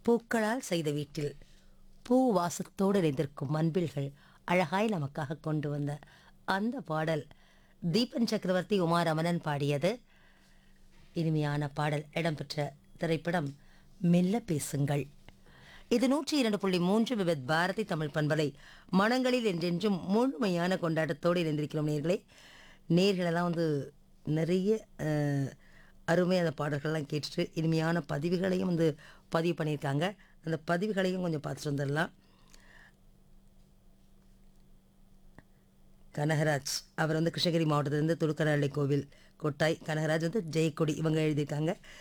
பூக்களால் செய்த வீட்டில் பூ வாசத்தோடு நிறைந்திருக்கும் அன்பில்கள் அழகாய் நமக்காக கொண்டு வந்த அந்த பாடல் தீபன் சக்கரவர்த்தி உமாரமணன் பாடியது இனிமையான பாடல் இடம்பெற்ற திரைப்படம் மெல்ல பேசுங்கள் இது நூற்றி இரண்டு புள்ளி மூன்று விபத் பாரதி தமிழ் பண்பலை மனங்களில் என்றென்றும் முழுமையான கொண்டாட்டத்தோடு இணைந்திருக்கிறோம் நேர்களே நேர்களெல்லாம் வந்து நிறைய அஹ், அருமையான பாடல்கள்லாம் கேட்டுட்டு இனிமையான பதிவுகளையும் வந்து பதிவு பண்ணியிருக்காங்க அந்த பதிவுகளையும் கொஞ்சம் பார்த்துட்டு வந்துடலாம் கனகராஜ் அவர் வந்து கிருஷ்ணகிரி மாவட்டத்திலேருந்து துடுக்கரள்ளி கோவில் கொட்டாய் கனகராஜ் வந்து ஜெயக்கொடி இவங்க எழுதியிருக்காங்க